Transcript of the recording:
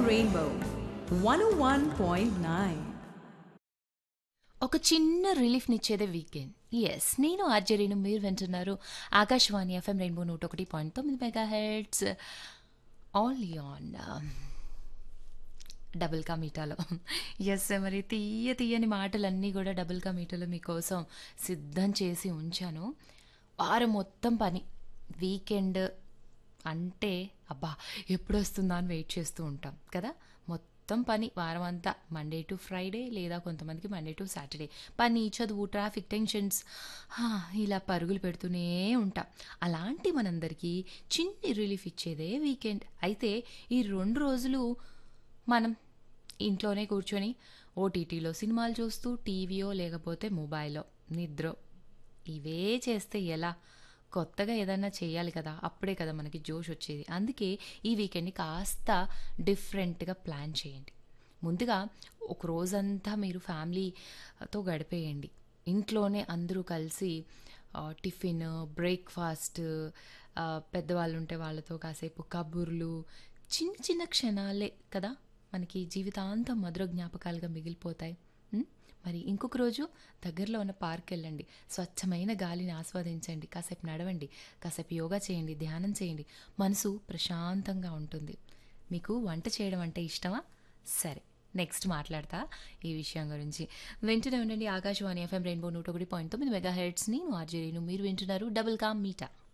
Rainbow 101.9. ఒక చిన్న రిలీఫ్నిచ్చేదే weekend yes నేను ఆర్జరీను మీరు వింటున్నారు ఆకాశవాణి ఎఫ్ఎం రెయిన్బో నూట ఒకటి పాయింట్ తొమ్మిది megahertz all on double కా మీటాలో ఎస్ మరి తీయ తీయని మాటలన్నీ కూడా డబుల్ కా మీటాలో మీకోసం సిద్ధం చేసి ఉంచాను వారం మొత్తం పని వీకెండ్ అంటే అబ్బా ఎప్పుడు వస్తుందా అని వెయిట్ చేస్తూ ఉంటాం కదా మొత్తం పని వారం అంతా మండే టు ఫ్రైడే లేదా కొంతమందికి మండే టు సాటర్డే పని చదువు ట్రాఫిక్ టెన్షన్స్ హా, ఇలా పరుగులు పెడుతూనే ఉంటాం అలాంటి మనందరికీ చిన్ని రిలీఫ్ ఇచ్చేదే వీకెండ్ అయితే ఈ రెండు రోజులు మనం ఇంట్లోనే కూర్చొని ఓటీటీలో సినిమాలు చూస్తూ టీవీయో లేకపోతే మొబైల్లో నిద్ర ఇవే చేస్తే ఎలా కొత్తగా ఏదైనా చేయాలి కదా అప్పుడే కదా మనకి జోష్ వచ్చేది అందుకే ఈ వీకెండ్ని కాస్త డిఫరెంట్గా ప్లాన్ చేయండి ముందుగా ఒక రోజంతా మీరు ఫ్యామిలీతో గడిపేయండి ఇంట్లోనే అందరూ కలిసి ఆ, టిఫిన్ బ్రేక్ఫాస్ట్ ఆ, పెద్దవాళ్ళు ఉంటే వాళ్ళతో కాసేపు కబుర్లు చిన్న చిన్న క్షణాలే కదా మనకి జీవితాంతం మధుర జ్ఞాపకాలుగా మిగిలిపోతాయి ఉం? మరి ఇంకొక రోజు దగ్గరలో ఉన్న పార్క్ వెళ్ళండి స్వచ్ఛమైన గాలిని ఆస్వాదించండి కాసేపు నడవండి కాసేపు యోగా చేయండి ధ్యానం చేయండి మనసు ప్రశాంతంగా ఉంటుంది మీకు వంట చేయడం అంటే ఇష్టమా సరే నెక్స్ట్ మాట్లాడతా ఈ విషయం గురించి వింటూనే ఉండండి ఆకాశవాణి ఎఫ్ఎం రెయిన్బో నూట ఒకటి పాయింట్ తొమ్మిది మెగా హెడ్స్ నేను ఆర్జేను మీరు వింటున్నారు డబుల్ కామ్ మీటా